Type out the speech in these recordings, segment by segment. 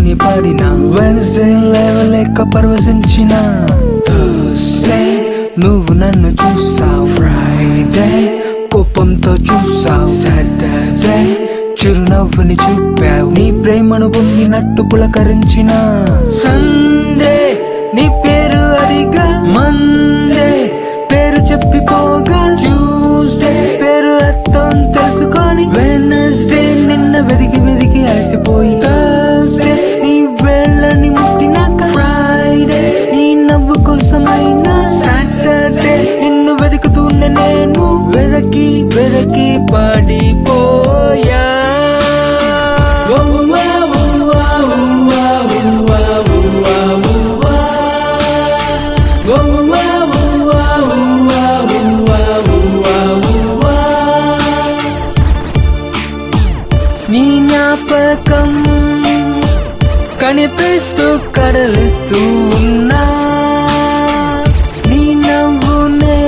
ప్రేమలోని పడిన Wednesday లేవలేక పరవశించిన Thursday నువ్వు నన్ను చూసావు ఫ్రైడే కోపంతో చూసావు సాటర్డే చిరునవ్వుని చూపావు నీ ప్రేమను పొందినట్టు పులకరించిన సండే నీ పేరు అడిగా మండే పేరు చెప్పిపోగా ట్యూస్డే పేరు అర్థం తెలుసుకొని వెనస్డే నిన్న వెదికి వెదికి అలసిపోయి థర్స్డే నీ వేళ్ళని ముట్టినాక ఫ్రైడే నీ నవ్వు కోసమైనా సాటర్డే నిన్ను వెతుకుతూనే నేను వెదకి వెదకి పడిపోయా ఉవ్వా, ఉవ్వా, ఉవ్వా, ఉవ్వా, ఉవ్వా, ఉవ్వా. ఉవ్వా, ఉవ్వా, ఉవ్వా, ఉవ్వా, ఉవ్వా, ఉవ్వా. నీ జ్ఞాపకం కనిపిస్తూ కడలిస్తూ ఉన్నా నీ నవ్వునే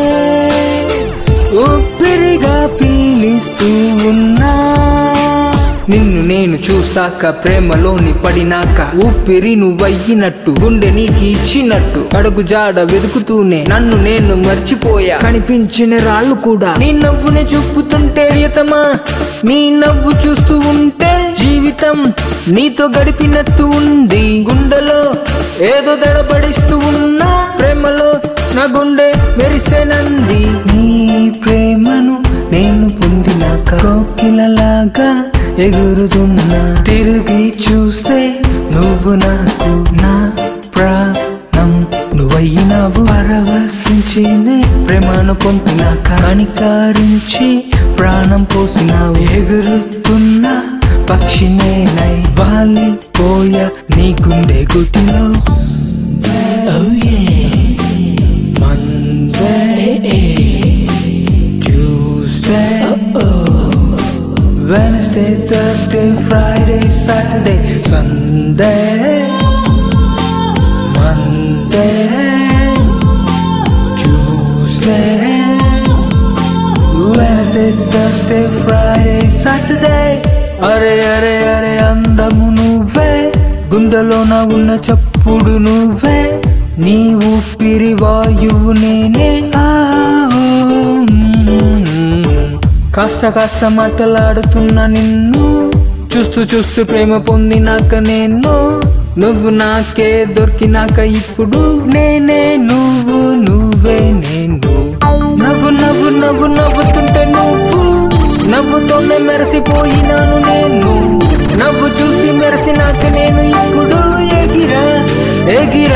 ఊపిరిగా పీలిస్తూ ఉన్నా నిన్ను నేను చూసాక ప్రేమలోని పడినాక ఊపిరి నువ్వయ్యినట్టు గుండె నీకి ఇచ్చినట్టు అడుగు జాడ వెతుకుతూనే నన్ను నేను మర్చిపోయా కనిపించిన రాళ్ళు కూడా నీ నవ్వునే చూపుతుంటే ప్రియతమా నీ నవ్వు చూస్తూ ఉంటే జీవితం నీతో గడిపినట్టు ఉంది గుండెలో ఏదో దడబడిస్తూ ఉన్నా ప్రేమలో నా గుండె మెరిసెనంది నీ ప్రేమను నేను పొందినాక కోకిలలాగా ఎగురుతున్నా తిరిగి చూస్తే నువ్వు నాకు నా ప్రాణం నువ్వయ్యినావు పరవశించినే ప్రేమను పొందినాక కనికారించి ప్రాణం పోసినావు ఎగురుతున్న పక్షినేనై వాలిపోయా నీ గుండె గుటిలో Oh yeah. Monday, Tuesday, Wednesday, Thursday, Friday, Saturday, Sunday, Monday, Tuesday, Wednesday, Thursday, Friday, Saturday. అరే అరే అరే అందము నువ్వే గుండెలోన ఉన్న చప్పుడు నువ్వే నీ ఊపిరి వాయువు నేనే ఆ, ఓ, మ్మ్. కాస్త కాస్త మాటలాడుతున్న నిన్ను చూస్తూ చూస్తూ ప్రేమ పొందినాక నేను నువ్వు నాకే దొరికినాక ఇప్పుడు నేనే నువ్వు నువ్వే నేను నవ్వు నవ్వు నవ్వు నవ్వుతుంటే నువ్వు నవ్వుతోనే మెరసిపోయినాను నేను నవ్వు చూసి మెరసినాక నేను ఇప్పుడు ఎగిరా ఎగిరా